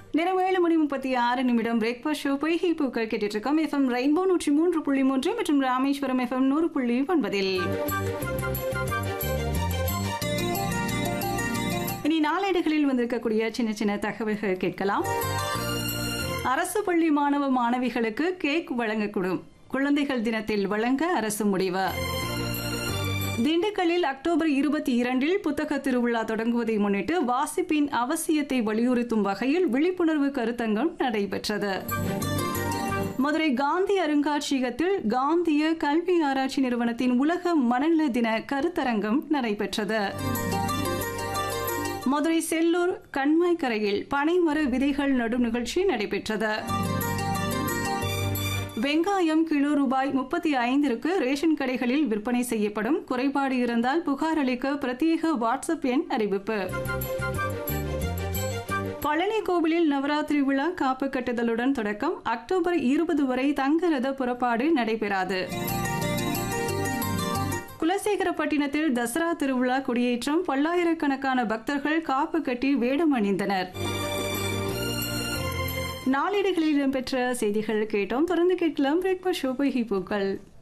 நேரம் ஏழு மணி முப்பத்தி ஆறு நிமிடம் பிரேக்ஃபாஸ்ட் ஷோ பொய்கை பூக்கள் கேட்டுட்டு இருக்கோம் எஃப்எம் ரெயின்போ நூற்றி மூன்று புள்ளி மூன்று மற்றும் ராமேஸ்வரம் எஃப்எம் நூறு புள்ளி ஒன்பதில் இனி நாளேடுகளில் வந்திருக்கக்கூடிய சின்ன சின்ன தகவல்கள் கேட்கலாம் அரசு பள்ளி மாணவ மாணவிகளுக்கு கேக் வழங்கக்கூடும் குழந்தைகள் தினத்தில் வழங்க அரசு முடிவு திண்டுக்கல்லில் அக்டோபர் இருபத்தி இரண்டில் புத்தக திருவிழா தொடங்குவதை முன்னிட்டு வாசிப்பின் அவசியத்தை வலியுறுத்தும் வகையில் விழிப்புணர்வு கருத்தங்கம் நடைபெற்றது மதுரை காந்தி அருங்காட்சியகத்தில் காந்திய கல்வி ஆராய்ச்சி நிறுவனத்தின் உலக மனநல தின கருத்தரங்கம் நடைபெற்றது மதுரை செல்லூர் கண்மாய்க்கரையில் பனைமர விதைகள் நடும் நிகழ்ச்சி நடைபெற்றது வெங்காயம் கிலோ ரூபாய் முப்பத்தி ஐந்திற்கு ரேஷன் கடைகளில் விற்பனை செய்யப்படும் குறைபாடு இருந்தால் புகார் அளிக்க பிரத்யேக வாட்ஸ்அப் எண் அறிவிப்பு பழனி கோவிலில் நவராத்திரி விழா காப்பு கட்டுதலுடன் தொடக்கம் அக்டோபர் இருபது வரை தங்கரத புறப்பாடு நடைபெறாது குலசேகரப்பட்டினத்தில் தசரா திருவிழா கொடியேற்றம் பல்லாயிரக்கணக்கான பக்தர்கள் காப்பு கட்டி வேடம் அணிந்தனர் நாளேடுகளில் இடம்பெற்ற செய்திகள் கேட்டோம் தொடர்ந்து கேட்கலாம் பிரேக்ஃபாஸ்ட் ஷோ பொய்கை பூக்கள்